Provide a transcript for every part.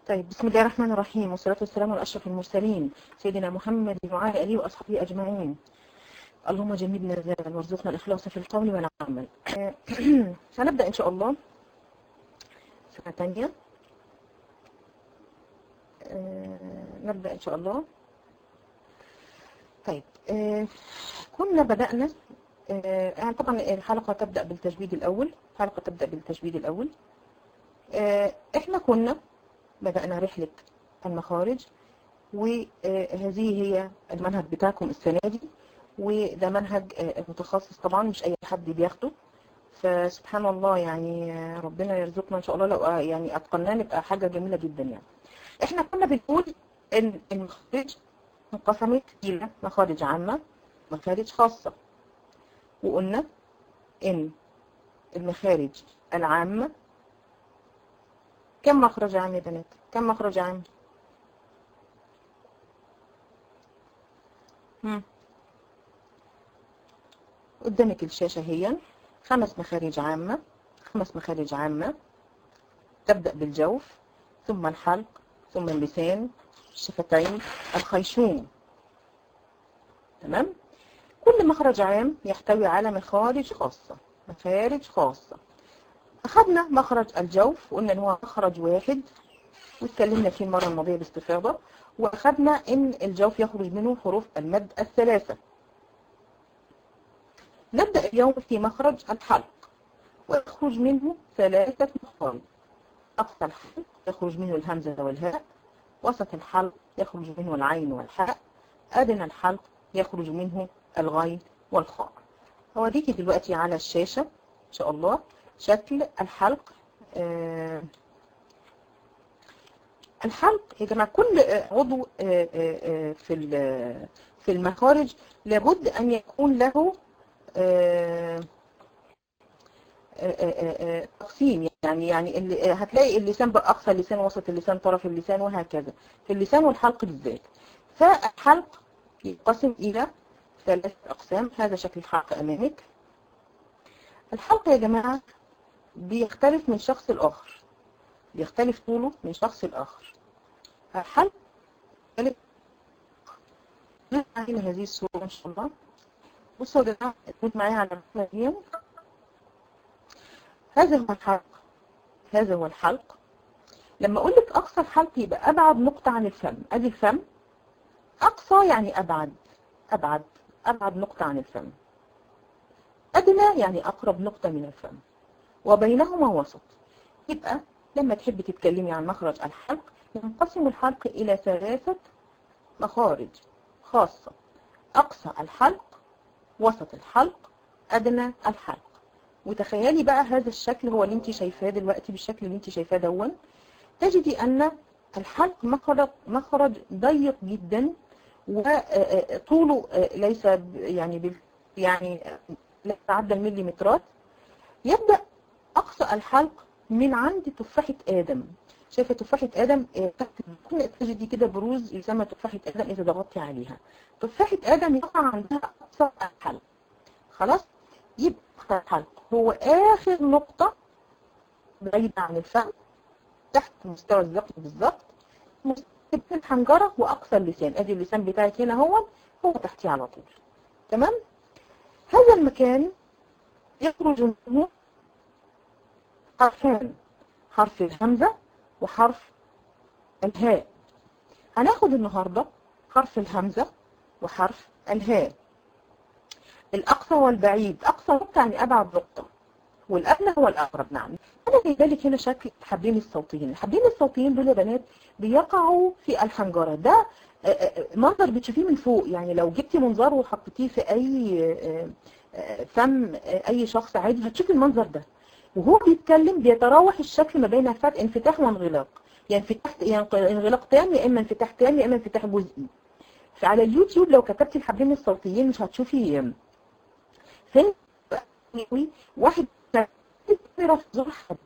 طيب بسم الله الرحمن الرحيم والصلاة والسلام على أشرف المرسلين سيدنا محمد وعلى آله وأصحابه أجمعين اللهم جنبنا الزلل وارزقنا الإخلاص في القول والعمل هنبدأ إن شاء الله سنة ثانية نبدأ إن شاء الله طيب كنا بدأنا يعني طبعا الحلقة تبدأ بالتجويد الأول الحلقة تبدأ بالتجويد الأول احنا كنا بدأنا رحلة المخارج وهذه هي المنهج بتاعكم السنة دي وده منهج متخصص طبعا مش أي حد بياخده فسبحان الله يعني ربنا يرزقنا إن شاء الله لو يعني أتقناه نبقى حاجة جميلة جدا يعني احنا كنا بنقول إن المخارج انقسمت إلى مخارج عامة مخارج خاصة وقلنا إن المخارج العامة كم مخرج عام يا بنات كم مخرج عام هم. قدامك الشاشة هي خمس مخارج عامة خمس مخارج عامة تبدأ بالجوف ثم الحلق ثم اللسان الشفتين الخيشوم تمام كل مخرج عام يحتوي على مخارج خاصة مخارج خاصة أخذنا مخرج الجوف وقلنا إن هو مخرج واحد واتكلمنا فيه المرة الماضية باستفاضة وأخذنا إن الجوف يخرج منه حروف المد الثلاثة نبدأ اليوم في مخرج الحلق ويخرج منه ثلاثة مخارج أقصى الحلق يخرج منه الهمزة والهاء وسط الحلق يخرج منه العين والحاء أدنى الحلق يخرج منه الغين والخاء هوريكي دلوقتي على الشاشة إن شاء الله شكل الحلق آه الحلق يا جماعة كل عضو آه آه في في المخارج لابد أن يكون له تقسيم يعني يعني اللي هتلاقي اللسان بأقصى اللسان وسط اللسان طرف اللسان وهكذا في اللسان والحلق بالذات فالحلق ينقسم إلى ثلاث أقسام هذا شكل الحلق أمامك الحلق يا جماعة بيختلف من شخص الآخر بيختلف طوله من شخص الآخر الحلق يختلف على هذه الصورة إن شاء الله بصوا يا جماعة تكون معايا على الرسمة هذا هو الحلق هذا هو الحلق لما أقول لك أقصى الحلق يبقى أبعد نقطة عن الفم أدي الفم أقصى يعني أبعد أبعد أبعد نقطة عن الفم أدنى يعني أقرب نقطة من الفم وبينهما وسط يبقى لما تحبي تتكلمي عن مخرج الحلق ينقسم الحلق إلى ثلاثة مخارج خاصة أقصى الحلق وسط الحلق أدنى الحلق وتخيلي بقى هذا الشكل هو اللي انت شايفاه دلوقتي بالشكل اللي انت شايفاه دون تجدي أن الحلق مخرج, مخرج ضيق جدا وطوله ليس يعني يعني لا يتعدى المليمترات يبدأ أقصى الحلق من عند تفاحة آدم شايفة تفاحة آدم تحت تجدي كده بروز يسمى تفاحة آدم إذا ضغطتي عليها تفاحة آدم يقع عندها أقصى الحلق خلاص يبقى أقصى الحلق هو آخر نقطة بعيدة عن الفم تحت مستوى الزقن بالظبط مستوى الحنجرة وأقصى اللسان أدي اللسان بتاعك هنا هو هو تحتيه على طول تمام هذا المكان يخرج منه حرفان حرف الهمزة وحرف الهاء هناخد النهاردة حرف الهمزة وحرف الهاء الأقصى والبعيد أقصى نقطة يعني أبعد نقطة والأدنى هو الأقرب نعم أنا جايبه لك هنا شكل الحبلين الصوتيين الحبلين الصوتيين دول يا بنات بيقعوا في الحنجرة ده منظر بتشوفيه من فوق يعني لو جبتي منظار وحطيتيه في أي فم أي شخص عادي هتشوفي المنظر ده وهو بيتكلم بيتراوح الشكل ما بين فتح انفتاح وانغلاق يعني انفتاح يعني انغلاق تام يا اما انفتاح تام يا اما انفتاح جزئي فعلى اليوتيوب لو كتبتي الحبلين الصوتيين مش هتشوفي فين واحد في زور حد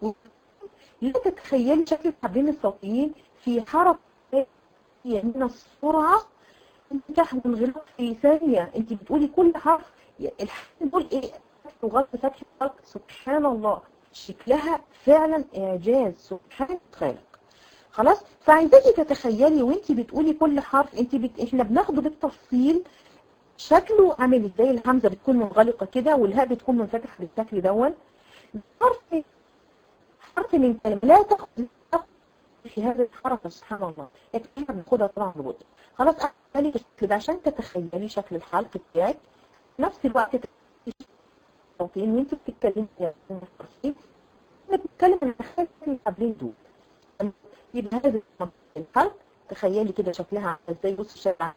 لا تتخيلي شكل الحبلين الصوتيين في حركة من السرعة انفتاح وانغلاق في ثانية انت بتقولي كل حرف الحرف دول ايه وغلط فتح الخلق سبحان الله شكلها فعلا إعجاز سبحان الخالق خلاص فعايزاكي تتخيلي وانت بتقولي كل حرف انت بت... احنا بناخده بالتفصيل شكله عامل ازاي الهمزه بتكون منغلقه كده والهاء بتكون منفتح بالشكل دون حرف حرف من كلمه لا تاخد في هذه الحركه سبحان الله لكن احنا بناخدها طبعا ببطء خلاص اعملي كده عشان تتخيلي شكل الحلق بتاعك نفس الوقت صوتين وانت بتتكلمي احنا بنتكلم عن الحاجات اللي قبلين دول يبقى هذا الحلق تخيلي كده شكلها عامل ازاي بص شكلها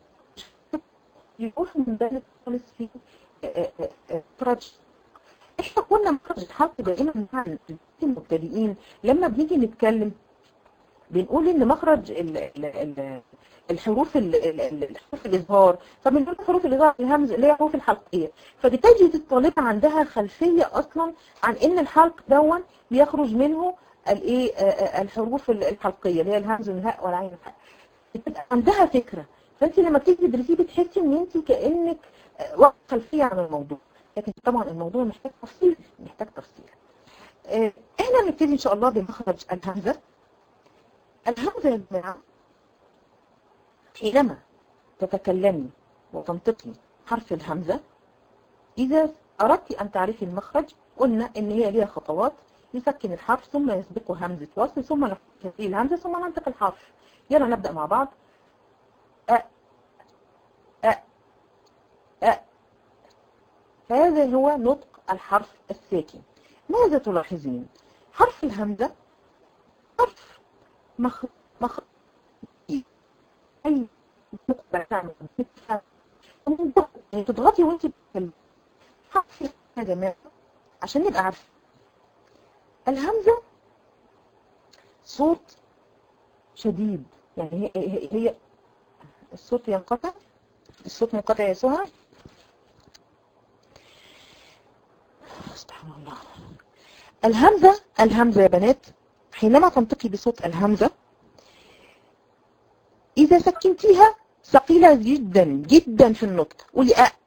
يروح من بالك خالص في فرج احنا كنا مخرج الحلق دائما مع المبتدئين لما بنيجي نتكلم بنقول ان مخرج ال ال ال الحروف ال ال الحروف الاظهار فبنقول حروف الاظهار الهمز اللي هي الحروف الحلقيه فبتجد الطالبه عندها خلفيه اصلا عن ان الحلق دون بيخرج منه الايه الحروف الحلقيه اللي هي الهمز والهاء والعين والحاء بتبقى عندها فكره فانت لما بتيجي تدرسيه بتحسي ان انت كانك واخده خلفيه عن الموضوع لكن طبعا الموضوع محتاج تفصيل محتاج تفصيل احنا هنبتدي ان شاء الله بمخرج الهمزه الهمزه يا جماعه حينما تتكلمي وتنطقي حرف الهمزه اذا اردت ان تعرفي المخرج قلنا ان هي ليها خطوات يسكن الحرف ثم يسبقه همزه وصل ثم نفصل الهمزه ثم ننطق الحرف يلا نبدا مع بعض أ أ أ هذا هو نطق الحرف الساكن ماذا تلاحظين حرف الهمزة حرف مخ مخ أي مقبل تعمل يعني تضغطي وانت بتتكلمي حرف يا جماعة عشان نبقى عارفين الهمزة صوت شديد يعني هي, هي, هي الصوت ينقطع الصوت منقطع يا سهى سبحان الله الهمزة الهمزة يا بنات حينما تنطقي بصوت الهمزة إذا سكنتيها ثقيلة جدا جدا في النطق قولي أ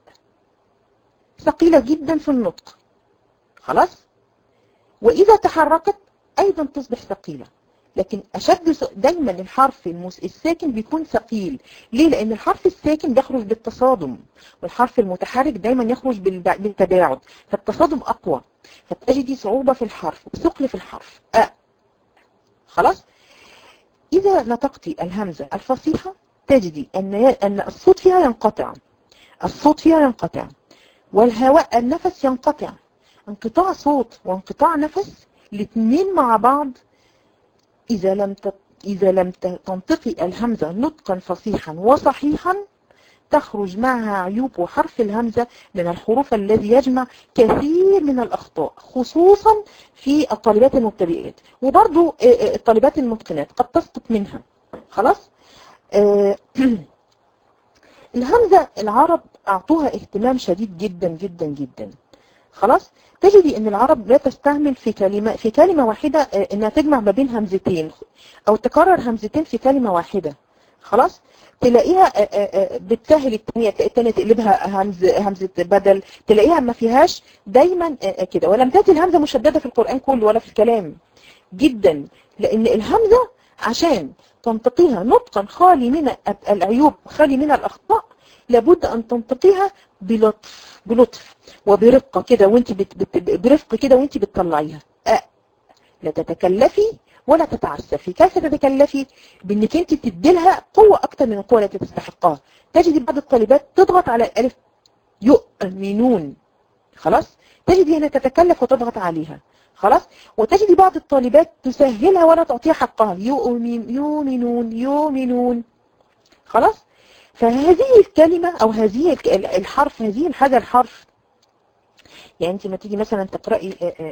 ثقيلة جدا في النطق خلاص وإذا تحركت أيضا تصبح ثقيلة لكن أشد دايما الحرف المس... الساكن بيكون ثقيل ليه؟ لأن الحرف الساكن بيخرج بالتصادم والحرف المتحرك دايما يخرج بال... بالتباعد فالتصادم أقوى فتجدي صعوبة في الحرف وثقل في الحرف أ خلاص؟ إذا نطقتي الهمزة الفصيحة تجدي أن ي... أن الصوت فيها ينقطع الصوت فيها ينقطع والهواء النفس ينقطع انقطاع صوت وانقطاع نفس الاثنين مع بعض إذا لم إذا لم تنطقي الهمزة نطقا فصيحا وصحيحا تخرج معها عيوب حرف الهمزة من الحروف الذي يجمع كثير من الأخطاء خصوصا في الطالبات المبتدئات وبرضو الطالبات المتقنات قد تسقط منها خلاص الهمزة العرب أعطوها اهتمام شديد جدا جدا جدا خلاص تجدي ان العرب لا تستعمل في كلمة في كلمة واحدة انها تجمع ما بين همزتين او تكرر همزتين في كلمة واحدة خلاص تلاقيها بتسهل الثانية الثانية تقلبها همز همزة بدل تلاقيها ما فيهاش دايما كده ولم تأتي الهمزة مشددة في القرآن كله ولا في الكلام جدا لان الهمزة عشان تنطقيها نطقا خالي من العيوب خالي من الأخطاء لابد أن تنطقيها بلطف بلطف وبرقة كده وانت بت بت برفق كده وانت بتطلعيها أه. لا تتكلفي ولا تتعسفي كيف تتكلفي بانك انت تديلها قوة اكتر من القوة التي تستحقها تجدي بعض الطالبات تضغط على الالف يؤمنون خلاص تجدي هنا تتكلف وتضغط عليها خلاص وتجدي بعض الطالبات تسهلها ولا تعطيها حقها يؤمن يؤمنون يؤمنون خلاص فهذه الكلمة او هذه الحرف هذه هذا الحرف يعني انت ما تيجي مثلا تقرأي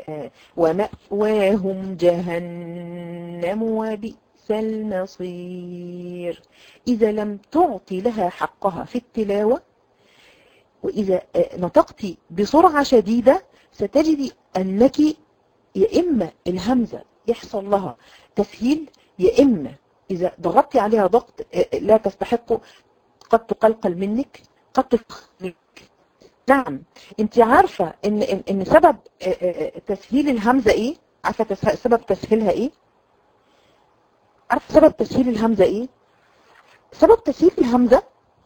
ومأواهم جهنم وبئس المصير إذا لم تعطي لها حقها في التلاوة وإذا نطقت بسرعة شديدة ستجدي أنك يا إما الهمزة يحصل لها تسهيل يا إما إذا ضغطت عليها ضغط لا تستحق قد تقلقل منك قد تفخر نعم انت عارفة ان, إن, إن سبب تسهيل الهمزة ايه عارفة سبب تسهيلها ايه عارف سبب تسهيل الهمزة ايه سبب تسهيل الهمزة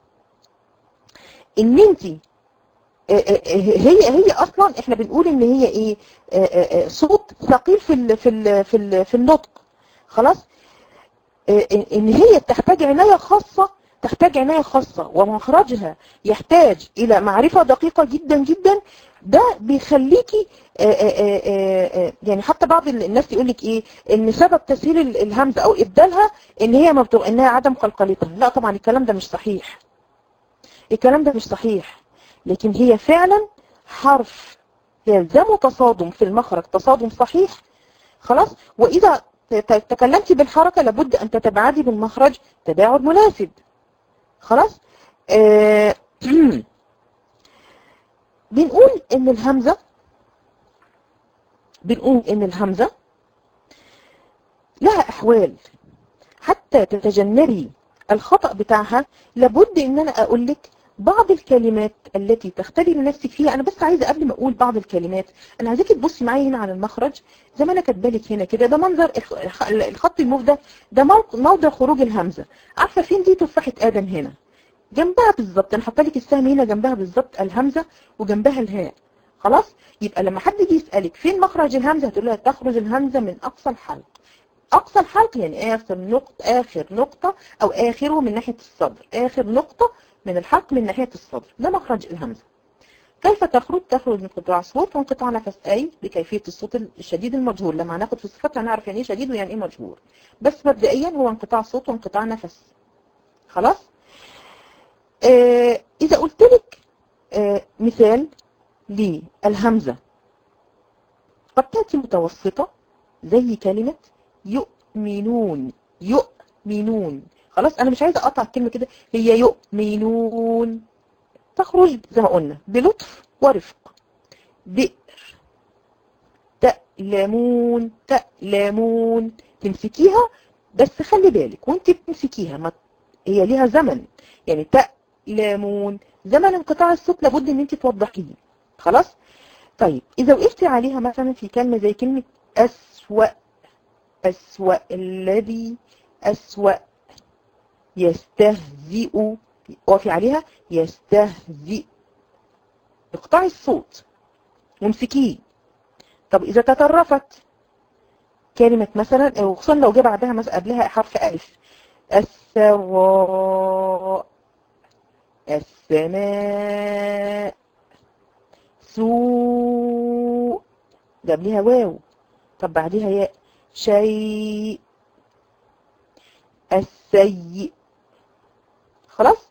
ان انت هي هي اصلا احنا بنقول ان هي ايه صوت ثقيل في ال في ال في ال في النطق خلاص ان هي تحتاج عناية خاصة تحتاج عناية خاصة ومخرجها يحتاج الى معرفة دقيقة جدا جدا ده بيخليكي يعني حتى بعض الناس يقول لك ايه ان سبب تسهيل الهمزة او ابدالها ان هي ما بتبقى انها عدم قلقلتها لا طبعا الكلام ده مش صحيح الكلام ده مش صحيح لكن هي فعلا حرف يلزمه تصادم في المخرج تصادم صحيح خلاص واذا تكلمت بالحركة لابد ان تتباعدي بالمخرج تباعد مناسب خلاص آه بنقول ان الهمزة بنقول ان الهمزة لها احوال حتى تتجنبي الخطأ بتاعها لابد ان انا اقول لك بعض الكلمات التي تختبري نفسك فيها انا بس عايزه قبل ما اقول بعض الكلمات انا عايزاكي تبصي معايا هنا على المخرج زي ما انا كاتبه لك هنا كده ده منظر الخط الموف ده ده موضع خروج الهمزه عارفه فين دي تفاحه ادم هنا جنبها بالظبط انا حاطه لك السهم هنا جنبها بالظبط الهمزه وجنبها الهاء خلاص يبقى لما حد يجي يسالك فين مخرج الهمزه هتقول لها تخرج الهمزه من اقصى الحلق اقصى الحلق يعني اخر نقطه اخر نقطه او اخره من ناحيه الصدر اخر نقطه من الحلق من ناحيه الصدر ده مخرج الهمزه كيف تخرج تخرج من قطاع صوت وانقطاع نفس اي بكيفيه الصوت الشديد المجهور لما هناخد في الصفات هنعرف يعني ايه شديد ويعني ايه مجهور بس مبدئيا هو انقطاع صوت وانقطاع نفس خلاص آه اذا قلت لك آه مثال للهمزه قد تاتي متوسطه زي كلمه يؤمنون يؤمنون خلاص انا مش عايزه اقطع الكلمه كده هي يؤمنون تخرج زي ما قلنا بلطف ورفق بئر تألمون تألمون تمسكيها بس خلي بالك وانت بتمسكيها ما هي ليها زمن يعني تألمون زمن انقطاع الصوت لابد ان انت توضحيه خلاص طيب اذا وقفتي عليها مثلا في كلمه زي كلمه اسوأ أسوأ الذي أسوأ يستهزئ وفي عليها يستهزئ اقطعي الصوت وامسكيه طب إذا تطرفت كلمة مثلا وخصوصا لو جه بعدها مثلا قبلها حرف ألف السراء السماء سوء جاب ليها واو طب بعديها ياء شيء السيء خلاص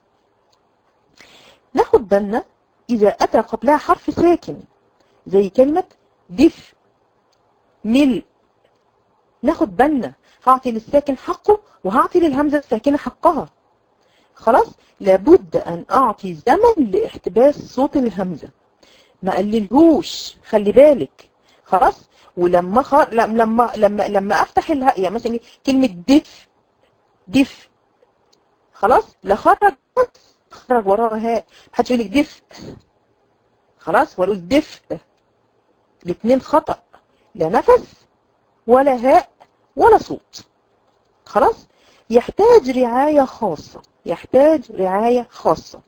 ناخد بالنا إذا أتى قبلها حرف ساكن زي كلمة دف ملء ناخد بالنا هعطي للساكن حقه وهعطي للهمزة الساكنة حقها خلاص لابد أن أعطي زمن لاحتباس صوت الهمزة ما قللهوش خلي بالك خلاص ولما خر... لما لما لما افتح الهاء يعني مثلا كلمه دف دف خلاص لا خرج خرج وراها هاء محدش يقول لك دف خلاص ولا دف الاثنين خطا لا نفس ولا هاء ولا صوت خلاص يحتاج رعايه خاصه يحتاج رعايه خاصه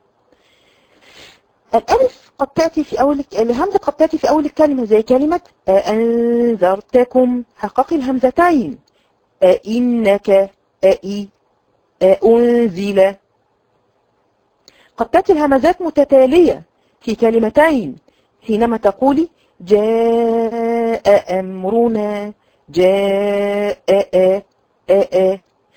الألف قد تأتي في أول الهمزة قد تأتي في أول الكلمة زي كلمة أنذرتكم حققي الهمزتين إنك أئي أنزل قد تأتي الهمزات متتالية في كلمتين حينما تقولي جاء أمرنا جاء أ أ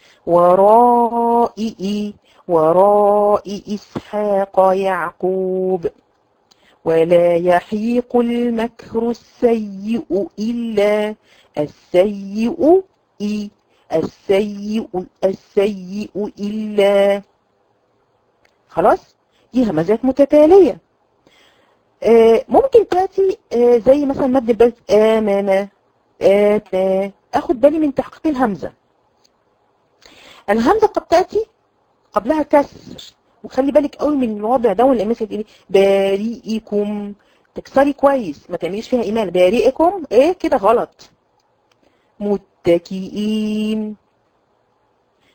ورائي وراء إسحاق يعقوب ولا يحيق المكر السيء إلا السيء إي السيء السيء إلا خلاص دي همزات متتالية آه ممكن تأتي آه زي مثلا مد البيت آمن آتا أخد بالي من تحقيق الهمزة الهمزة قد تأتي قبلها كسر وخلي بالك قوي من الوضع ده ولا مثلا تقولي بارئكم تكسري كويس ما تعمليش فيها ايمان بارئكم ايه كده غلط متكئين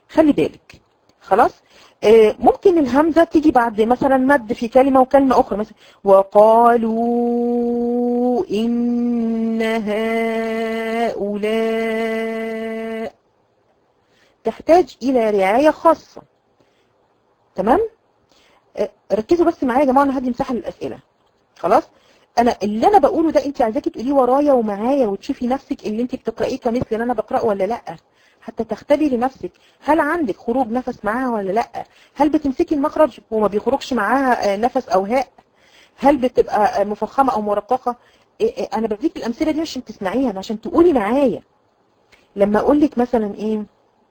خلي بالك خلاص آه ممكن الهمزة تيجي بعد مثلا مد في كلمة وكلمة أخرى مثلا وقالوا إن هؤلاء تحتاج إلى رعاية خاصة تمام آه ركزوا بس معايا يا جماعة أنا هدي مساحة للأسئلة خلاص انا اللي انا بقوله ده انت عايزاكي تقوليه ورايا ومعايا وتشوفي نفسك اللي انت بتقرايه كمثل اللي انا بقراه ولا لا حتى تختبري نفسك هل عندك خروج نفس معاها ولا لا هل بتمسكي المخرج وما بيخرجش معاها نفس او هاء هل بتبقى مفخمه او مرققه انا بديك الامثله دي عشان تسمعيها عشان تقولي معايا لما اقول لك مثلا ايه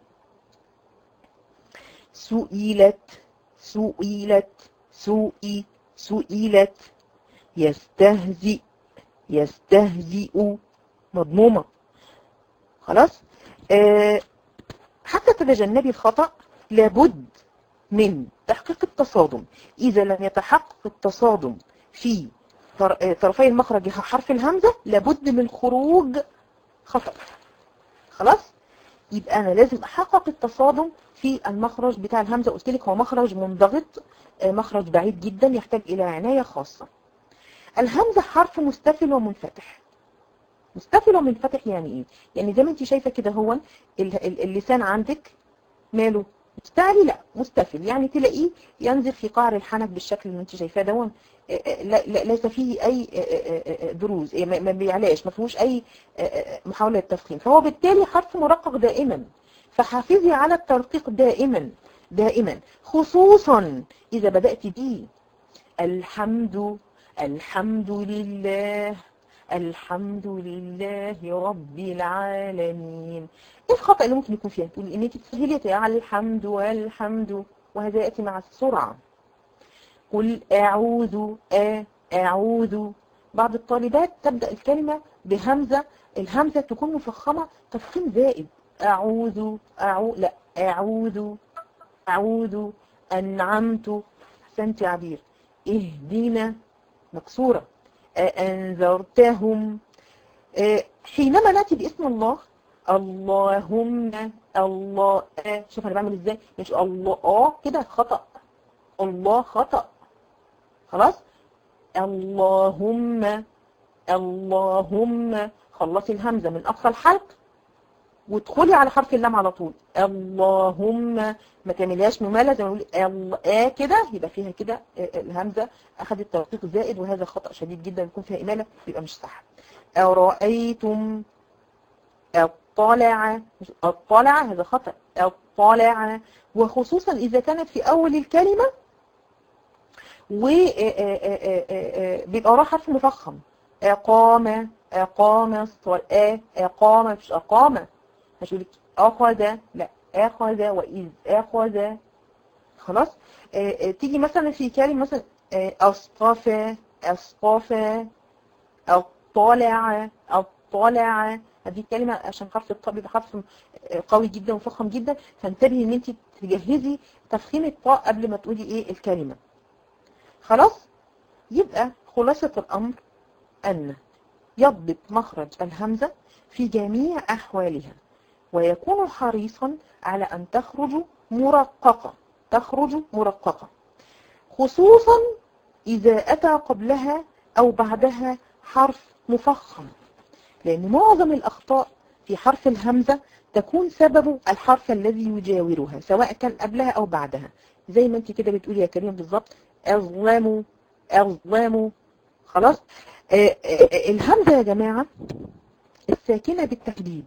سئلت سئلت سئي سئلت يستهزئ يستهزئ مضمومة خلاص أه حتى تتجنبي الخطأ لابد من تحقيق التصادم إذا لم يتحقق التصادم في طرفي المخرج حرف الهمزة لابد من خروج خطأ خلاص يبقى أنا لازم أحقق التصادم في المخرج بتاع الهمزة قلت لك هو مخرج منضغط مخرج بعيد جدا يحتاج إلى عناية خاصة الهمزة حرف مستفل ومنفتح مستفل ومنفتح يعني ايه يعني زي ما انت شايفة كده هو اللسان عندك ماله مستعلي لا مستفل يعني تلاقيه ينزل في قعر الحنك بالشكل اللي انت شايفاه دون ليس فيه اي دروز ما بيعلاش ما فيهوش اي محاولة تفخيم فهو بالتالي حرف مرقق دائما فحافظي على الترقيق دائما دائما خصوصا اذا بدأت بيه الحمد الحمد لله الحمد لله رب العالمين ايه الخطأ اللي ممكن يكون فيها تقول ان انت تسهلي على الحمد والحمد وهذا يأتي مع السرعة قل اعوذ آ اعوذ بعض الطالبات تبدأ الكلمة بهمزة الهمزة تكون مفخمة تفخيم زائد اعوذ اعوذ لا اعوذ اعوذ انعمت احسنت عبير اهدنا مكسورة أنذرتهم حينما نأتي باسم الله اللهم الله شوف أنا بعمل إزاي مش الله آه كده خطأ الله خطأ خلاص اللهم اللهم خلصي الهمزة من أقصى الحلق وادخلي على حرف اللام على طول اللهم ما تعمليهاش ممالة زي ما نقول آه كده يبقى فيها كده الهمزة أخذت ترقيق زائد وهذا خطأ شديد جدا يكون فيها إمالة يبقى مش صح أرأيتم اطلع اطلع هذا خطأ اطلع وخصوصا إذا كانت في أول الكلمة وبيبقى وراها حرف مفخم أقام أقام الصلاة أقام مش أقام مش يقول لك أخذ لا أخذ وإذ أخذ خلاص آه آه تيجي مثلا في كلمة مثلا آه أصطفى أصطفى أطلع أطلع هذه كلمة عشان حرف الطاء بيبقى حرف قوي جدا وفخم جدا فانتبهي ان انت تجهزي تفخيم الطاء قبل ما تقولي ايه الكلمة خلاص يبقى خلاصة الامر ان يضبط مخرج الهمزة في جميع احوالها ويكون حريصا على ان تخرج مرققة تخرج مرققة خصوصا اذا اتى قبلها او بعدها حرف مفخم لأن معظم الأخطاء في حرف الهمزة تكون سبب الحرف الذي يجاورها سواء كان قبلها أو بعدها زي ما انت كده بتقولي يا كريم بالظبط أظلموا أظلموا خلاص آآ آآ الهمزة يا جماعة الساكنة بالتحديد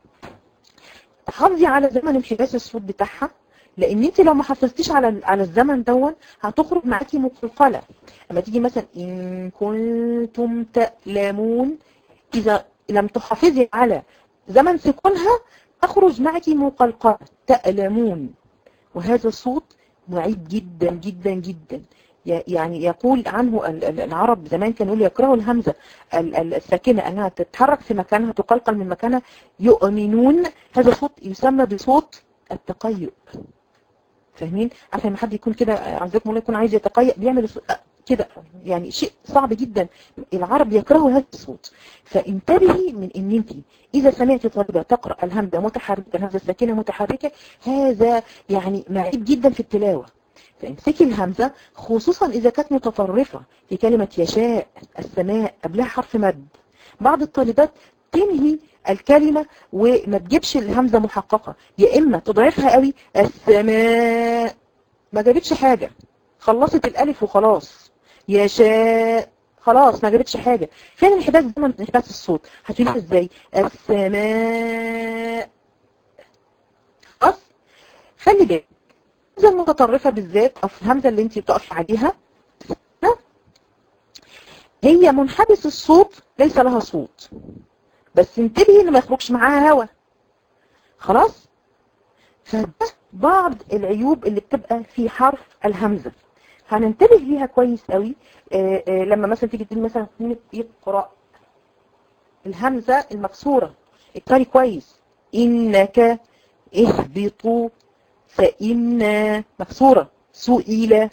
حافظي على زمن انحباس الصوت بتاعها لان انت لو ما حافظتيش على على الزمن دون هتخرج معاكي مقلقله اما تيجي مثلا ان كنتم تألمون اذا لم تحافظي على زمن سكونها تخرج معك مقلقلة تألمون وهذا الصوت معيب جدا جدا جدا يعني يقول عنه العرب زمان كانوا يقولوا يكرهوا الهمزة الساكنة أنها تتحرك في مكانها تقلقل من مكانها يؤمنون هذا صوت يسمى بصوت التقيؤ فاهمين عشان ما حد يكون كده عزكم الله يكون عايز يتقيأ بيعمل كده يعني شيء صعب جدا العرب يكرهوا هذا الصوت فانتبهي من ان انت اذا سمعتي طالبة تقرأ الهمزة متحركة الهمزة الساكنة متحركة هذا يعني معيب جدا في التلاوة فامسكي الهمزة خصوصا اذا كانت متطرفة في كلمة يشاء السماء قبلها حرف مد بعض الطالبات تنهي الكلمة وما تجيبش الهمزة محققة يا اما تضعفها قوي السماء ما جابتش حاجة خلصت الالف وخلاص يشاء خلاص ما جابتش حاجة فين انحباس زمن انحباس الصوت هتقولي ازاي السماء خلاص خلي بالك الهمزة المتطرفة بالذات او الهمزة اللي انت بتقف عليها هي منحبس الصوت ليس لها صوت بس انتبهي ان ما يخرجش معاها هوا خلاص فده بعض العيوب اللي بتبقى في حرف الهمزة هننتبه ليها كويس قوي آآ آآ لما مثلا تيجي تقول مثلا كلمة يقرأ الهمزة المكسورة اقرأي كويس إنك اهبطوا فإن مكسورة سئل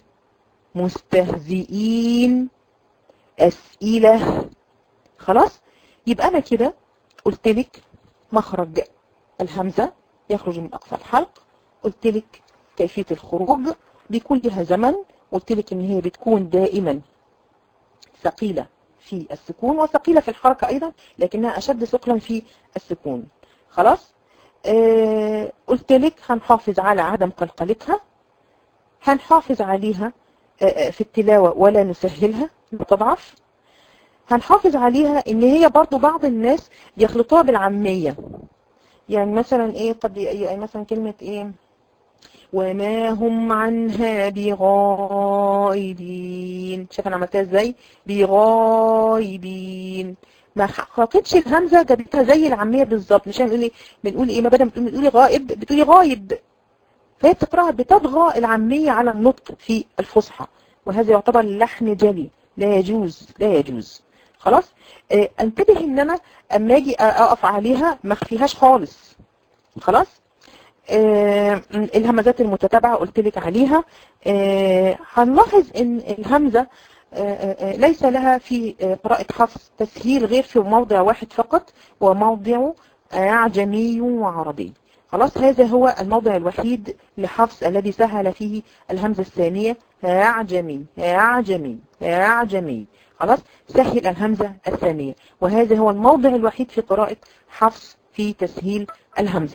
مستهزئين أسئلة خلاص يبقى أنا كده قلت لك مخرج الهمزة يخرج من أقصى الحلق قلت لك كيفية الخروج بيكون لها زمن قلت لك ان هي بتكون دائما ثقيلة في السكون وثقيلة في الحركة ايضا لكنها اشد ثقلا في السكون خلاص آه قلت لك هنحافظ على عدم قلقلتها هنحافظ عليها آه في التلاوة ولا نسهلها لا تضعف هنحافظ عليها ان هي برضو بعض الناس يخلطوها بالعامية يعني مثلا ايه قد يعني مثلا كلمة ايه وما هم عنها بغائبين شايف انا عملتها ازاي بغائبين ما خاطبش الهمزه جابتها زي العاميه بالظبط مش بنقول ايه بنقول ايه ما بدل بتقولي غائب بتقولي غايب فهي بتقراها بتطغى العاميه على النطق في الفصحى وهذا يعتبر لحن جلي لا يجوز لا يجوز خلاص اه انتبه ان انا اما اجي اقف عليها ما اخفيهاش خالص خلاص آه الهمزات المتتابعة قلت لك عليها آه هنلاحظ ان الهمزة آه ليس لها في قراءة حفص تسهيل غير في موضع واحد فقط وموضع أعجمي وعربي خلاص هذا هو الموضع الوحيد لحفص الذي سهل فيه الهمزة الثانية أعجمي أعجمي أعجمي خلاص سهل الهمزة الثانية وهذا هو الموضع الوحيد في قراءة حفص في تسهيل الهمزة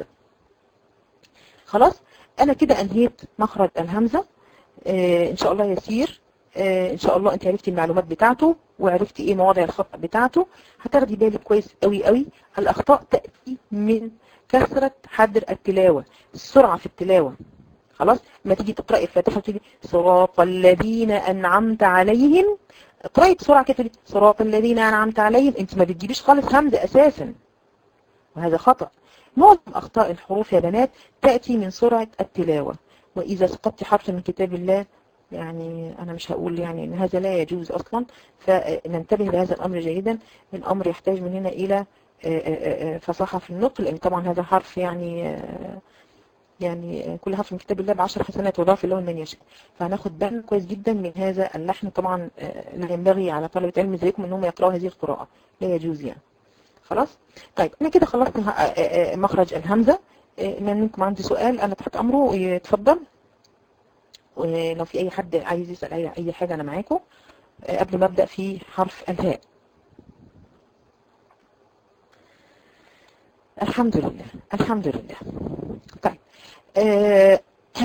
خلاص انا كده انهيت مخرج الهمزة آه ان شاء الله يسير آه ان شاء الله انت عرفتي المعلومات بتاعته وعرفتي ايه مواضع الخطأ بتاعته هتاخدي بالك كويس قوي قوي الاخطاء تأتي من كثرة حدر التلاوة السرعة في التلاوة خلاص ما تيجي تقرأي الفاتحة وتيجي صراط الذين انعمت عليهم اقرأي بسرعة كده صراط الذين انعمت عليهم انت ما بتجيبيش خالص همزة اساسا وهذا خطأ معظم أخطاء الحروف يا بنات تأتي من سرعة التلاوة وإذا سقطت حرف من كتاب الله يعني أنا مش هقول يعني إن هذا لا يجوز أصلا فننتبه لهذا الأمر جيدا الأمر يحتاج مننا إلى فصاحة في النطق لأن طبعا هذا حرف يعني يعني كل حرف من كتاب الله بعشر حسنات وضعف الله من يشاء فهناخد بالنا كويس جدا من هذا اللحن طبعا لا ينبغي على طلبة علم زيكم انهم يقرأوا هذه القراءة لا يجوز يعني خلاص طيب انا كده خلصت مخرج الهمزة من منكم عندي سؤال انا تحت امره يتفضل ولو في اي حد عايز يسأل اي اي حاجة انا معاكم قبل ما ابدأ في حرف الهاء الحمد لله الحمد لله طيب أه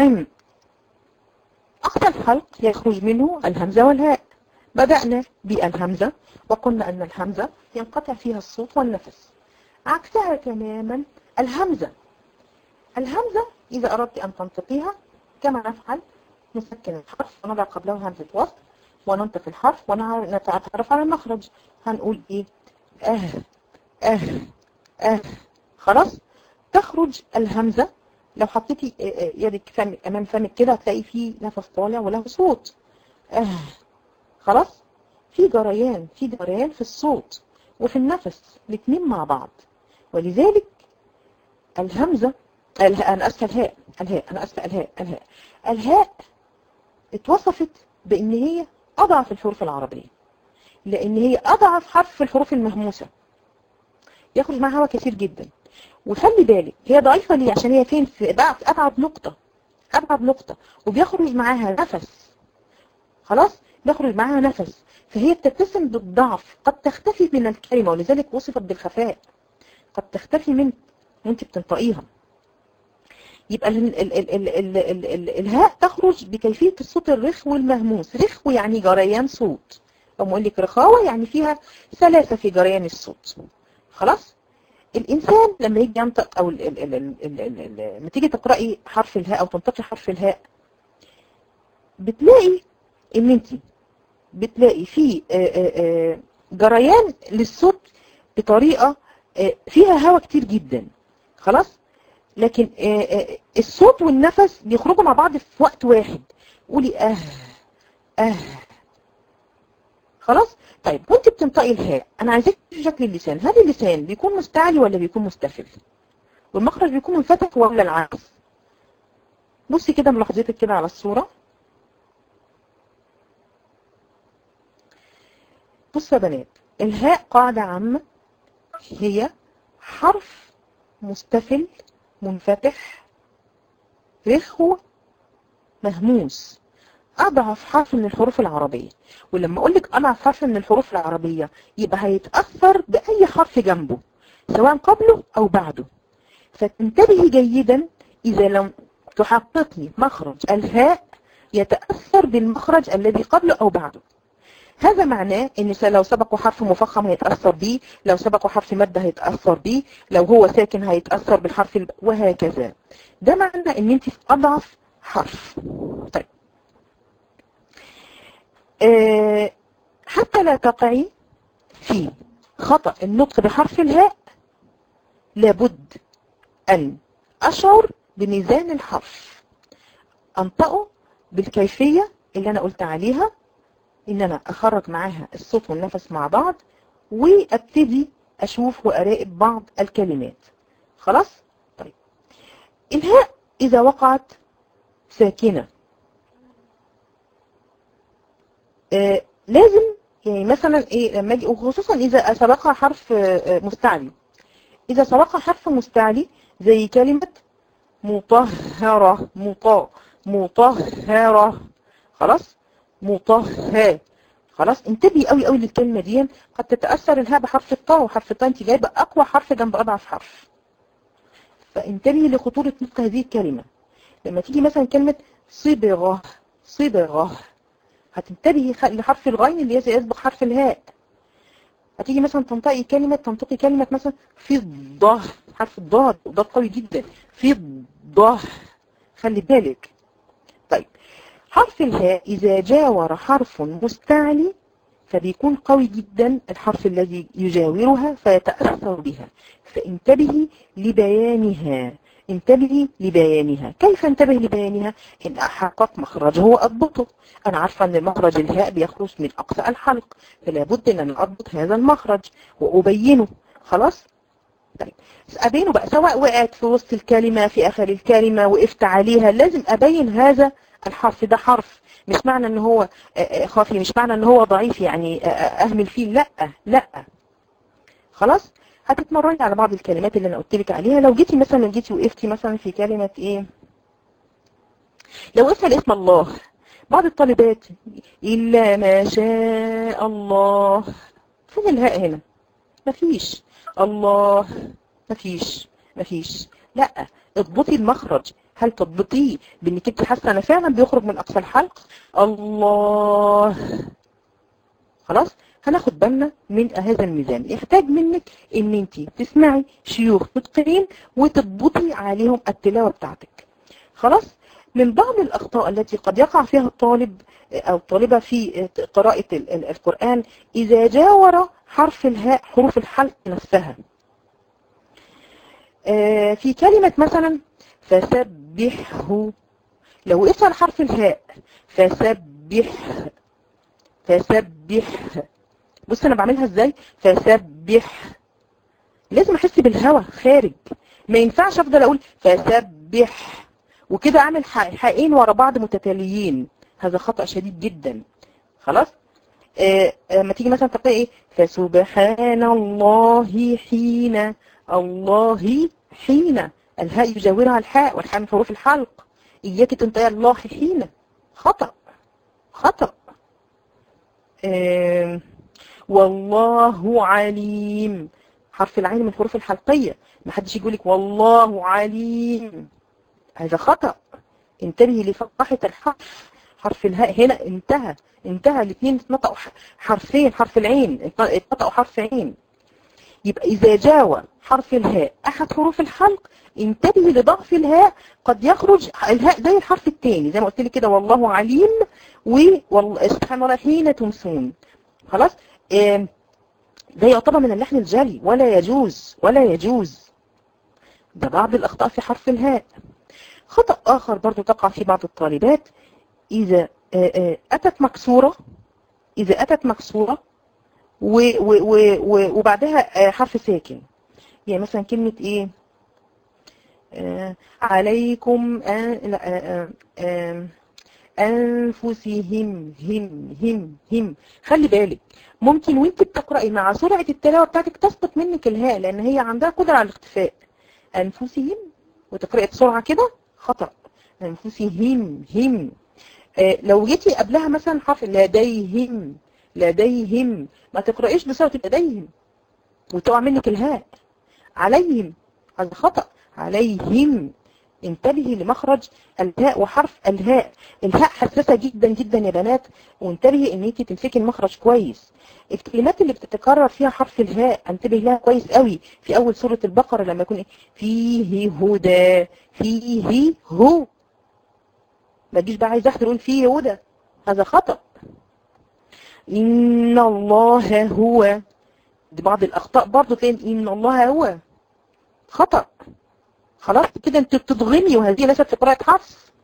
أقصى الحلق يخرج منه الهمزة والهاء بدأنا بالهمزة وقلنا أن الهمزة ينقطع فيها الصوت والنفس عكسها تماما الهمزة الهمزة إذا أردت أن تنطقيها كما نفعل نسكن الحرف ونضع قبله همزة وصل وننطق الحرف ونتعرف على المخرج هنقول إيه أه أه أه خلاص تخرج الهمزة لو حطيتي يدك فم أمام فمك كده هتلاقي فيه نفس طالع وله صوت أه خلاص في جريان في جريان في الصوت وفي النفس الاثنين مع بعض ولذلك الهمزة أنا أسفة الهاء الهاء أنا أسفة الهاء الهاء الهاء اتوصفت بأن هي اضعف الحروف العربية لان هي اضعف حرف في الحروف المهموسة يخرج معها هواء كثير جدا وخلي بالك هي ضعيفة ليه عشان هي فين في ضعف ابعد نقطة ابعد نقطة وبيخرج معاها نفس خلاص بيخرج معاها نفس فهي بتتسم بالضعف قد تختفي من الكلمة ولذلك وصفت بالخفاء قد تختفي من وانت بتنطقيها يبقى ال ال ال ال ال ال ال الهاء تخرج بكيفية الصوت الرخو المهموس رخو يعني جريان صوت أو أقول لك رخاوة يعني فيها سلاسة في جريان الصوت خلاص الإنسان لما يجي ينطق أو ال ال ال ال ال ال ال لما تيجي تقرأي حرف الهاء أو تنطقي حرف الهاء بتلاقي إن أنت بتلاقي في جريان للصوت بطريقة فيها هواء كتير جدا خلاص لكن الصوت والنفس بيخرجوا مع بعض في وقت واحد قولي اه اه خلاص طيب وانت بتنطقي الهاء انا عايزاك تشوفي شكل اللسان هل اللسان بيكون مستعلي ولا بيكون مستفل والمخرج بيكون منفتح ولا العكس بصي كده ملاحظتك كده على الصورة بصوا يا بنات الهاء قاعدة عامة هي حرف مستفل منفتح رخو مهموس أضعف حرف من الحروف العربية ولما أقول لك أضعف حرف من الحروف العربية يبقى هيتأثر بأي حرف جنبه سواء قبله أو بعده فتنتبهي جيدا إذا لم تحققي مخرج الهاء يتأثر بالمخرج الذي قبله أو بعده هذا معناه ان لو سبقوا حرف مفخم هيتأثر بيه لو سبقوا حرف مادة هيتأثر بيه لو هو ساكن هيتأثر بالحرف الب... وهكذا ده معنى ان انت في اضعف حرف طيب أه حتى لا تقعي في خطأ النطق بحرف الهاء لابد ان اشعر بميزان الحرف انطقه بالكيفية اللي انا قلت عليها ان انا اخرج معاها الصوت والنفس مع بعض وابتدي اشوف واراقب بعض الكلمات خلاص طيب الهاء اذا وقعت ساكنة آه لازم يعني مثلا ايه لما اجي وخصوصا اذا سبقها حرف آه مستعلي اذا سبقها حرف مستعلي زي كلمة مطهرة مطا مطهرة خلاص مطهى خلاص انتبهي قوي قوي للكلمه دي قد تتاثر الهاء بحرف الطاء وحرف الطاء انت جايبه اقوى حرف جنب اضعف حرف فانتبهي لخطوره نطق هذه الكلمه لما تيجي مثلا كلمه صبغه صبغه هتنتبهي لحرف الغين اللي يسبق حرف الهاء هتيجي مثلا تنطقي كلمه تنطقي كلمه مثلا فضه حرف الضاد وده قوي جدا فضه خلي بالك طيب حرف الهاء إذا جاور حرف مستعلي فبيكون قوي جدا الحرف الذي يجاورها فيتأثر بها فانتبهي لبيانها انتبهي لبيانها كيف انتبه لبيانها ان احقق مخرجه واضبطه انا عارفة ان مخرج الهاء بيخرج من اقصى الحلق فلا بد ان انا اضبط هذا المخرج وابينه خلاص طيب ابينه بقى سواء وقعت في وسط الكلمة في اخر الكلمة وقفت عليها لازم ابين هذا الحرف ده حرف مش معنى ان هو خافي مش معنى ان هو ضعيف يعني اهمل فيه لا لا خلاص هتتمرني على بعض الكلمات اللي انا قلت لك عليها لو جيتي مثلا جيتي وقفتي مثلا في كلمة ايه لو وقفت على اسم الله بعض الطالبات الا ما شاء الله فين الهاء هنا مفيش الله مفيش مفيش لا اضبطي المخرج هل تضبطيه بانك انت حاسه انا فعلا بيخرج من اقصى الحلق الله خلاص هناخد بالنا من هذا الميزان يحتاج منك ان انت تسمعي شيوخ متقنين وتضبطي عليهم التلاوه بتاعتك خلاص من بعض الاخطاء التي قد يقع فيها الطالب او الطالبه في قراءه القران اذا جاور حرف الهاء حروف الحلق نفسها في كلمه مثلا فسبحه لو وقفت على حرف الهاء فسبح فسبح بص انا بعملها ازاي فسبح لازم احس بالهوا خارج ما ينفعش افضل اقول فسبح وكده اعمل حقين ورا بعض متتاليين هذا خطأ شديد جدا خلاص آه لما تيجي مثلا تقرأ ايه فسبحان الله حين الله حين الهاء يجاورها الحاء والحاء من حروف الحلق إياك تنطق الله حين خطأ خطأ آه والله عليم حرف العين من الحروف الحلقية ما حدش يقول لك والله عليم هذا خطأ انتبهي لفقاحة الحرف حرف الهاء هنا انتهى انتهى الاثنين اتنطقوا حرفين حرف العين اتنطقوا حرف عين يبقى إذا جاوى حرف الهاء أحد حروف الحلق انتبهي لضعف الهاء قد يخرج الهاء زي الحرف الثاني زي ما قلت لك كده والله عليم وسبحان الله حين تمسون خلاص اه ده يعتبر من اللحن الجلي ولا يجوز ولا يجوز ده بعض الأخطاء في حرف الهاء خطأ آخر برضو تقع في بعض الطالبات إذا أتت مكسورة إذا أتت مكسورة وبعدها حرف ساكن يعني مثلا كلمة إيه عليكم أنفسهم هم هم هم خلي بالك ممكن وانت بتقرأي مع سرعة التلاوة بتاعتك تسقط منك الهاء لأن هي عندها قدرة على الاختفاء أنفسهم وتقرأي بسرعة كده خطأ أنفسهم هم آه لو جيتي قبلها مثلا حرف لديهم لديهم ما تقرأيش بسرعة لديهم وتقع منك الهاء عليهم هذا خطأ عليهم انتبهي لمخرج الهاء وحرف الهاء الهاء حساسة جدا جدا يا بنات وانتبهي ان انت تمسكي المخرج كويس الكلمات اللي بتتكرر فيها حرف الهاء انتبهي لها كويس قوي في اول سورة البقرة لما يكون فيه هدى فيه هو ما تجيش بقى عايز تقول فيه هدى هذا خطأ ان الله هو دي بعض الاخطاء برضو تلاقي ان الله هو خطأ خلاص كده انت بتضغمي وهذه ليست في قراءة حفص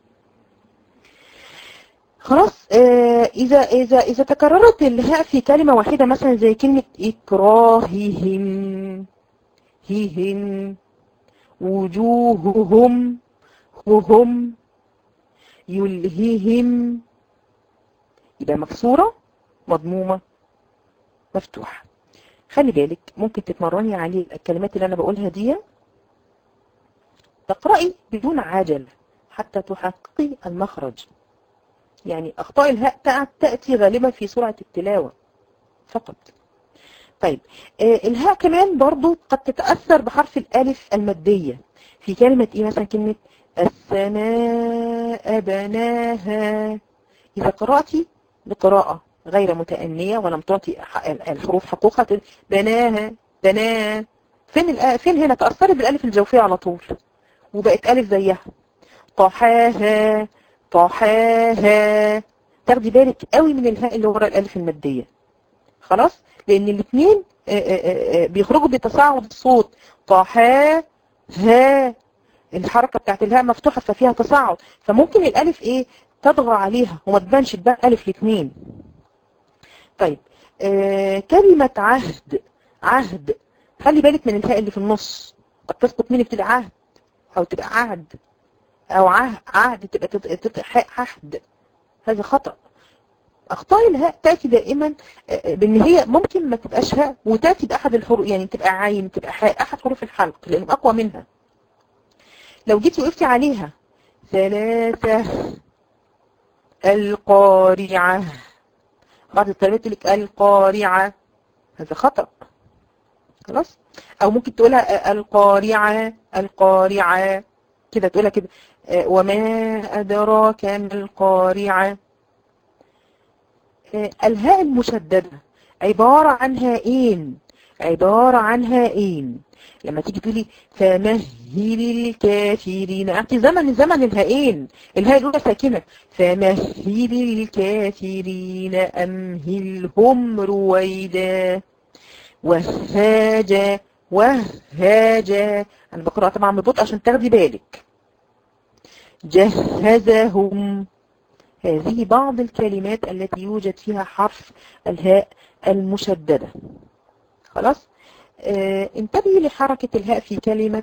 خلاص آه اذا اذا اذا تكررت الهاء في كلمة واحدة مثلا زي كلمة اكراههم ههم وجوههم وهم يلهيهم يبقى مكسورة مضمومة مفتوحة خلي بالك ممكن تتمرني عليه الكلمات اللي انا بقولها دي تقرأي بدون عجل حتى تحققي المخرج يعني أخطاء الهاء تأتي غالبا في سرعة التلاوة فقط طيب آه الهاء كمان برضو قد تتأثر بحرف الألف المادية في كلمة إيه مثلا كلمة السماء بناها إذا قرأتي بقراءة غير متأنية ولم تعطي الحروف حقوقها بناها بناها فين فين هنا تأثرت بالألف الجوفية على طول وبقت ألف زيها طحاها طحاها تاخدي بالك قوي من الهاء اللي ورا الألف المادية خلاص لأن الاثنين بيخرجوا بتصاعد الصوت طحاها الحركة بتاعت الهاء مفتوحة ففيها تصاعد فممكن الألف إيه تضغى عليها وما تبانش تبان ألف الاثنين طيب آه كلمة عهد عهد خلي بالك من الهاء اللي في النص قد تسقط منك تبقى عهد او تبقى عهد او عهد, عهد تبقى تبقى عهد هذا خطأ اخطاء الهاء تاتي دائما بان هي ممكن ما تبقاش هاء وتاتي باحد الحروف يعني تبقى عين تبقى حاء احد حروف الحلق لانه اقوى منها لو جيتي وقفتي عليها ثلاثة القارعة بعض الكلمات تقول لك القارعة هذا خطأ خلاص او ممكن تقولها القارعة القارعة كده تقولها كده وما أدراك ما القارعة الهاء المشددة عبارة عن هائين عبارة عن هائين لما تيجي تقولي فمهل الكافرين أعطي زمن زمن الهائين الهاء الأولى ساكنة فمهل الكافرين أمهلهم رويدا وهاجا وهاجا أنا بقرأ طبعا ببطء عشان تاخدي بالك جهزهم هذه بعض الكلمات التي يوجد فيها حرف الهاء المشددة خلاص آه انتبهي لحركة الهاء في كلمة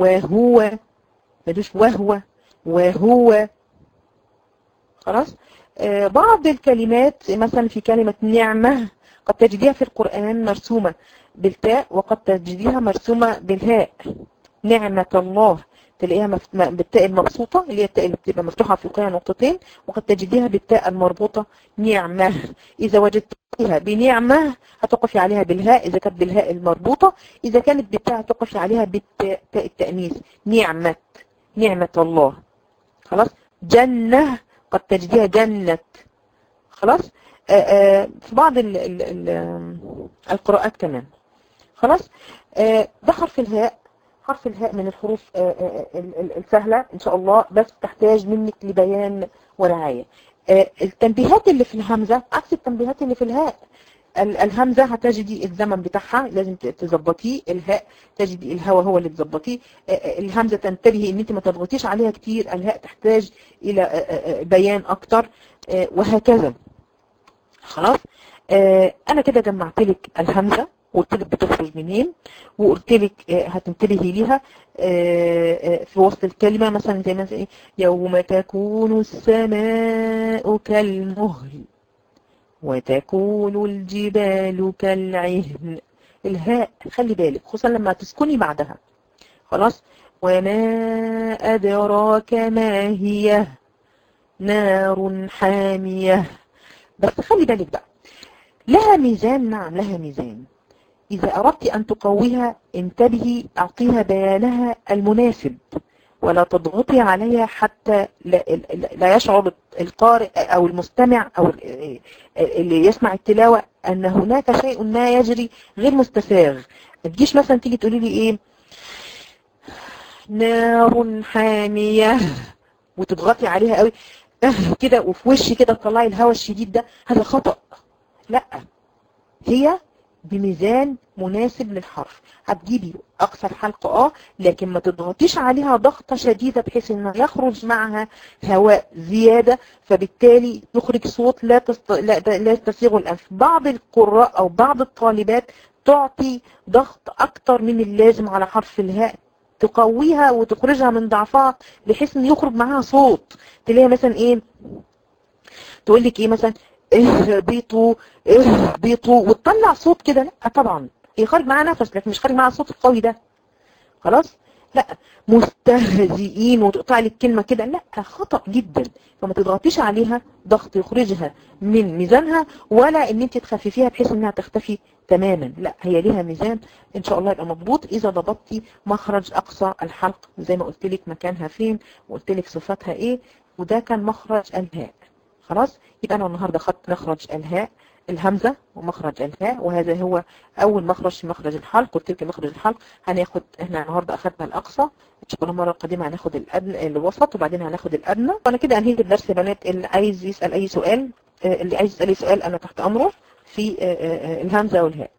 وهو مدوش وهو وهو خلاص آه، بعض الكلمات مثلا في كلمة نعمة قد تجديها في القرآن مرسومة بالتاء وقد تجديها مرسومة بالهاء نعمة الله تلاقيها مف- م- بالتاء المبسوطة اللي هي التاء اللي بتبقى مفتوحة فوقها نقطتين وقد تجديها بالتاء المربوطة نعمة إذا وجدتها بنعمة هتقفي عليها بالهاء إذا كانت بالهاء المربوطة إذا كانت بالتاء هتقفي عليها بالتاء تاء التأنيث نعمة نعمة الله خلاص جنة قد تجديها جنة خلاص آه، آه، في بعض ال ال ال القراءات كمان خلاص آه، ده حرف الهاء حرف الهاء من الحروف آه، آه، ال- ال- السهلة إن شاء الله بس تحتاج منك لبيان ورعاية آه، التنبيهات اللي في الهمزة عكس التنبيهات اللي في الهاء ال- الهمزة هتجدي الزمن بتاعها لازم ت- تظبطيه الهاء تجدي الهوا هو اللي تظبطيه آه، آه، الهمزة تنتبهي ان انت ما تضغطيش عليها كتير الهاء تحتاج الى آه، آه، آه، بيان اكتر آه، وهكذا خلاص آه، انا كده جمعت لك الهمزة وقلت لك بتخرج منين وقلت لك آه، هتنتبهي ليها آه، آه، في وسط الكلمة مثلا زي مثلا ايه يوم تكون السماء كالمهل وتكون الجبال كالعهن الهاء خلي بالك خصوصا لما تسكني بعدها خلاص وما أدراك ما هي نار حامية بس خلي بالك بقى لها ميزان نعم لها ميزان إذا أردت أن تقويها انتبهي أعطيها بيانها المناسب ولا تضغطي عليها حتى لا, لا يشعر القارئ أو المستمع أو اللي يسمع التلاوة أن هناك شيء ما يجري غير مستساغ ما تجيش مثلا تيجي تقولي لي إيه نار حامية وتضغطي عليها قوي كده وفي وشي كده تطلعي الهواء الشديد ده هذا خطأ لا هي بميزان مناسب للحرف هتجيبي اقصى الحلقة اه لكن ما تضغطيش عليها ضغطة شديدة بحيث ان يخرج معها هواء زيادة فبالتالي تخرج صوت لا, تست... لا, لا تستسيغ الانف بعض القراء او بعض الطالبات تعطي ضغط اكتر من اللازم على حرف الهاء تقويها وتخرجها من ضعفها بحيث ان يخرج معاها صوت تلاقيها مثلا ايه تقول لك ايه مثلا اهبطوا اهبطوا وتطلع صوت كده لا طبعا هي خارج معاها نفس لكن مش خارج معاها الصوت القوي ده خلاص لا مستهزئين وتقطع لك كلمة كده لا خطأ جدا فما تضغطيش عليها ضغط يخرجها من ميزانها ولا ان انت تخففيها بحيث انها تختفي تماما لا هي ليها ميزان ان شاء الله يبقى مضبوط اذا ضبطتي مخرج اقصى الحلق زي ما قلت لك مكانها فين وقلت لك صفاتها ايه وده كان مخرج الهاء خلاص يبقى انا النهارده خدت مخرج الهاء الهمزة ومخرج الهاء وهذا هو أول مخرج في مخرج الحلق قلت لك مخرج الحلق هناخد احنا النهارده أخدنا الأقصى إن شاء الله المرة القادمة هناخد الأدنى الوسط وبعدين هناخد الأدنى وأنا كده أنهيت الدرس يا بنات اللي عايز يسأل أي سؤال اللي عايز يسأل أي سؤال أنا تحت أمره في الهمزة والهاء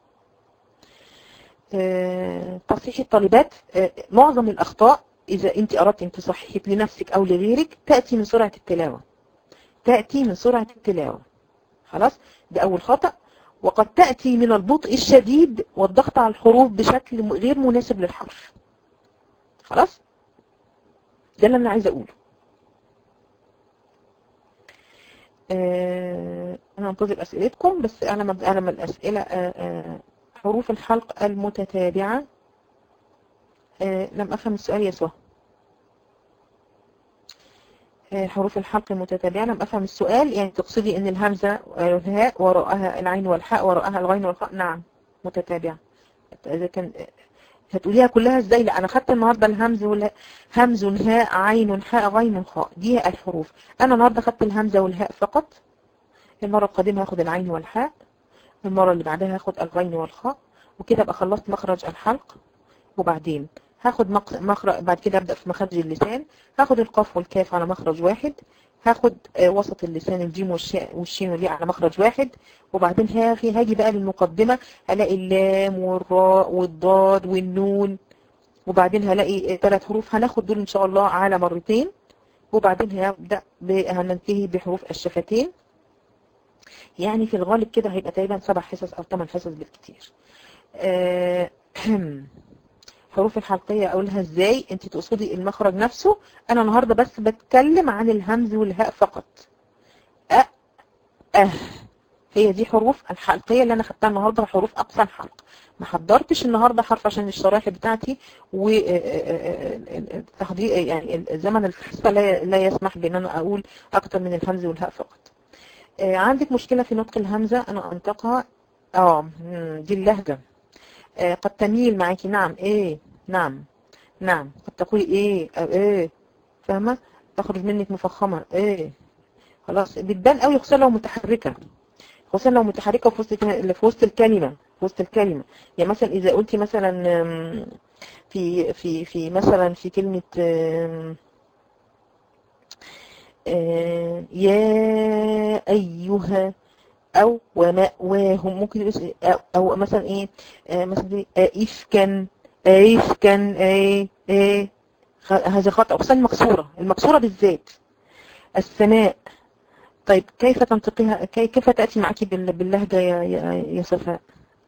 تصحيح الطالبات معظم الأخطاء إذا أنت أردت أن تصححي لنفسك أو لغيرك تأتي من سرعة التلاوة تأتي من سرعة التلاوة خلاص ده أول خطأ وقد تأتي من البطء الشديد والضغط على الحروف بشكل غير مناسب للحرف خلاص ده اللي أنا عايزة أقوله آه أنا أنتظر أسئلتكم بس أنا أنا من الأسئلة آه آه حروف الحلق المتتابعة لم أفهم السؤال يا سهى حروف الحلق المتتابعة لم أفهم السؤال يعني تقصدي أن الهمزة والهاء وراءها العين والحاء وراءها الغين والخاء نعم متتابعة إذا كان هتقوليها كلها ازاي لا انا خدت النهارده الهمز والهاء همز هاء عين حاء غين خاء دي الحروف انا النهارده خدت الهمزه والهاء فقط المره القادمه هاخد العين والحاء المره اللي بعدها هاخد الغين والخاء وكده ابقى خلصت مخرج الحلق وبعدين هاخد مخرج بعد كده ابدا في مخرج اللسان هاخد القاف والكاف على مخرج واحد هاخد وسط اللسان الجيم والشين والياء على مخرج واحد وبعدين هاجي هاجي بقى للمقدمه هلاقي اللام والراء والضاد والنون وبعدين هلاقي ثلاث حروف هناخد دول ان شاء الله على مرتين وبعدين هنبدا هننتهي بحروف الشفتين يعني في الغالب كده هيبقى تقريبا سبع حصص او ثمان حصص بالكتير أه حروف الحلقية أقولها إزاي أنت تقصدي المخرج نفسه أنا النهاردة بس بتكلم عن الهمز والهاء فقط أ أه هي دي حروف الحلقية اللي أنا خدتها النهاردة حروف أقصى الحلق ما حضرتش النهاردة حرف عشان الشرايح بتاعتي والتحضير يعني زمن الحصة لا, لا يسمح بأن أنا أقول أكتر من الهمز والهاء فقط عندك مشكلة في نطق الهمزة أنا أنطقها آه دي اللهجة قد تميل معاكي نعم إيه نعم نعم قد تقولي إيه أو إيه فاهمة تخرج منك مفخمة إيه خلاص بتبان قوي خصوصا لو متحركة خصوصا لو متحركة في وسط في وسط الكلمة في وسط الكلمة يعني مثلا إذا قلتي مثلا في في في مثلا في كلمة يا أيها أو ومأواهم ممكن أو, أو مثلا إيه مثلا إفكا إفكا إيه إيه هذا خطأ خصوصا المكسورة المكسورة بالذات السماء طيب كيف تنطقيها كيف تأتي معك باللهجة يا, يا, يا صفاء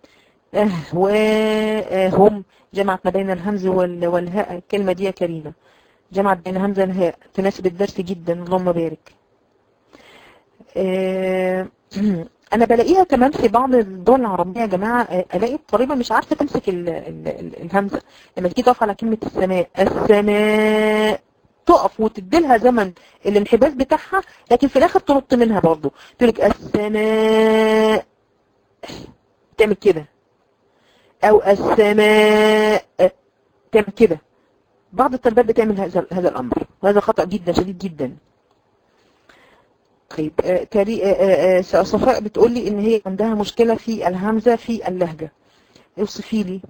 أهواهم جمعت ما بين الهمز والهاء الكلمة دي يا كريمة جمعت بين الهمزة والهاء تناسب الدرس جدا اللهم بارك أنا بلاقيها كمان في بعض الدول العربية يا جماعة ألاقي الطريبة مش عارفة تمسك ال ال ال الهمزة لما تيجي تقف على كلمة السماء السماء تقف وتديلها زمن الانحباس بتاعها لكن في الاخر تنط منها برضه تقول لك السماء تعمل كده او السماء تعمل كده بعض الطلبات بتعمل هذا هذا الامر وهذا خطا جدا شديد جدا طيب كري صفاء بتقول لي ان هي عندها مشكله في الهمزه في اللهجه اوصفي لي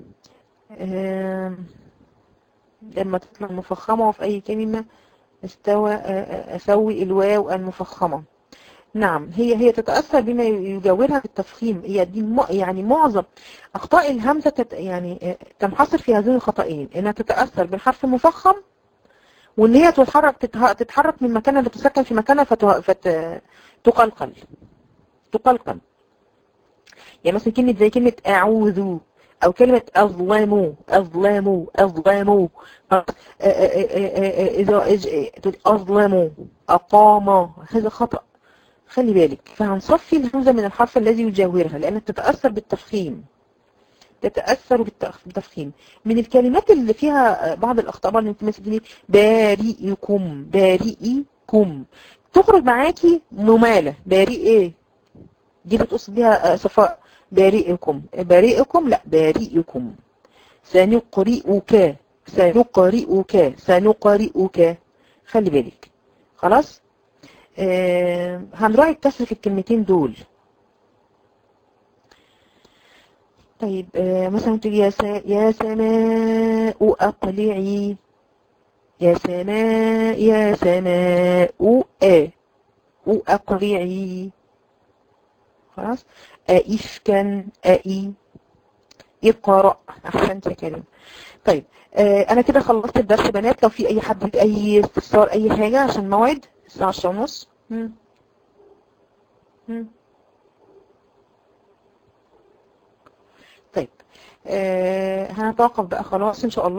لما تطلع مفخمة وفي أي كلمة استوى أسوي الواو المفخمة نعم هي هي تتأثر بما يجاورها في التفخيم هي دي يعني معظم أخطاء الهمزة تت يعني تنحصر في هذين الخطأين إنها تتأثر بالحرف المفخم وإن هي تتحرك تتحرك من مكانها لتسكن في مكانها فتقلقل تقلقل يعني مثلا كلمة زي كلمة أعوذ او كلمة اظلموا اظلموا اظلموا اذا اظلموا اقام هذا خطأ خلي بالك فهنصفي الهمزة من الحرف الذي يجاورها لانها تتأثر بالتفخيم تتأثر بالتفخيم من الكلمات اللي فيها بعض الاخطاء اللي انت مثلا بارئكم بارئكم تخرج معاكي ممالة بارئ ايه دي بتقصد بيها صفاء بارئكم بارئكم لا بارئكم سنقرئك سنقرئك سنقرئك خلي بالك خلاص آه هنراعي الكسر في الكلمتين دول طيب آه مثلا تقول يا سا يا سماء أقلعي يا سماء يا سماء أ أقلعي خلاص إفكا أئي اقرأ أحسنت يا كريم طيب آه أنا كده خلصت الدرس بنات لو في أي حد أي استفسار أي حاجة عشان موعد الساعة عشرة ونص طيب آه هنتوقف بقى خلاص إن شاء الله